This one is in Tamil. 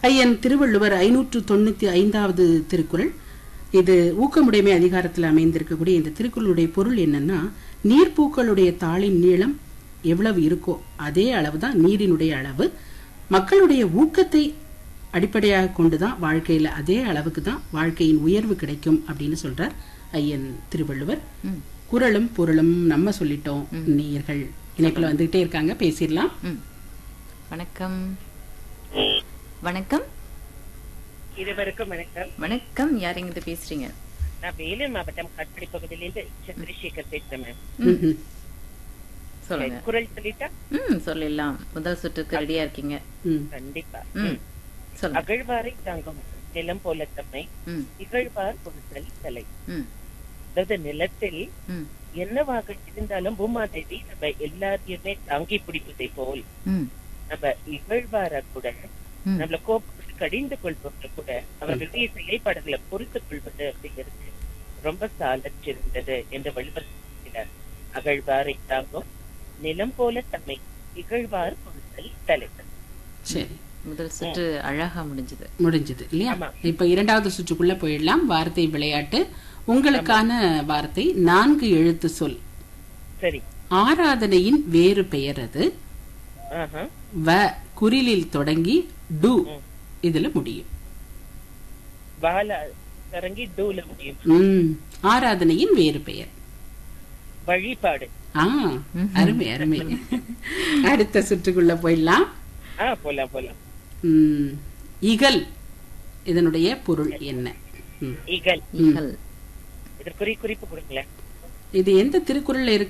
ஐயன் திருவள்ளுவர் ஐநூற்று தொண்ணூத்தி ஐந்தாவது திருக்குறள் இது ஊக்கமுடைமை அதிகாரத்தில் அமைந்திருக்கக்கூடிய இந்த திருக்குறளுடைய பொருள் என்னன்னா நீர்ப்பூக்களுடைய தாளின் நீளம் எவ்வளவு இருக்கோ அதே அளவுதான் நீரினுடைய அளவு மக்களுடைய ஊக்கத்தை அடிப்படையாக கொண்டுதான் வாழ்க்கையில அதே அளவுக்கு தான் வாழ்க்கையின் உயர்வு கிடைக்கும் அப்படின்னு சொல்றார் ஐயன் திருவள்ளுவர் ம். குரலும் பொருளும் நம்ம சொல்லிட்டோம் நேயர்கள் இணைப்புல வந்துகிட்டே இருக்காங்க பேசிடலாம் ம். வணக்கம் வணக்கம் இருவருக்கும் வணக்கம் வணக்கம் யார் இங்கிட்டு பேசுறீங்க நான் வேலூர் மாவட்டம் காட்பாடி பகுதியிலிருந்து சந்திரசேகர் பேசுறேன் மேம் ம்ஹும். சொல்லுங்க குரல் சொல்லிட்டா ம் சொல்லிடலாம் முதல் சுற்றுக்கு ரெடியா இருக்கீங்க ம். கண்டிப்பா ம் சொல்லுங்க அகழ்வாரை தாங்கும் நிலம் போல தம்மை ம் இகழ்வார் பொருத்தல் தலை ம் அதாவது நிலத்தில் ம் என்னவாக இருந்தாலும் பூமாதேவி நம்ம எல்லாரையுமே தாங்கி பிடிப்பதை போல் ம் நம்ம இகழ்வார கூட ம். நம்மள கோபப்பட்டு கடிந்து கொள்பவங்க கூட அவர்களுடைய செயல்பாடுகளை பொறுத்துக் கொள்வது அப்படிங்கிறது ரொம்ப சாலச்சிருந்தது என்று வள்ளுவர் சொல்கிறார் அகழ்வாரை தாங்கும் நிலம் போல தம்மை இகழ்வார் பொருத்தல் தலை சரி முதல் சுற்று அழகா முடிஞ்சது முடிஞ்சது இல்லையா ஆமா. இப்ப இரண்டாவது சுற்றுக்குள்ள போயிடலாம் வார்த்தை விளையாட்டு உங்களுக்கான வார்த்தை நான்கு எழுத்து சொல் சரி ஆராதனையின் வேறு பெயர் அது ஆஹா வ குரிலில் தொடங்கி டு ம். இதுல முடியும் வாழ தொடங்கி டூல முடியும் ம். ஆராதனையின் வேறு பெயர் வழிபாடு ஆ அருமை அருமை அடுத்த சுற்றுக்குள்ள போயிடலாம் ஆ போலாம் போலாம் ம். இகல் இதனுடைய பொருள் என்ன ம். இகல் இகல் இது குறி குறிப்பு கொடுங்களேன் இது எந்த திருக்குறள்ல இருக்கு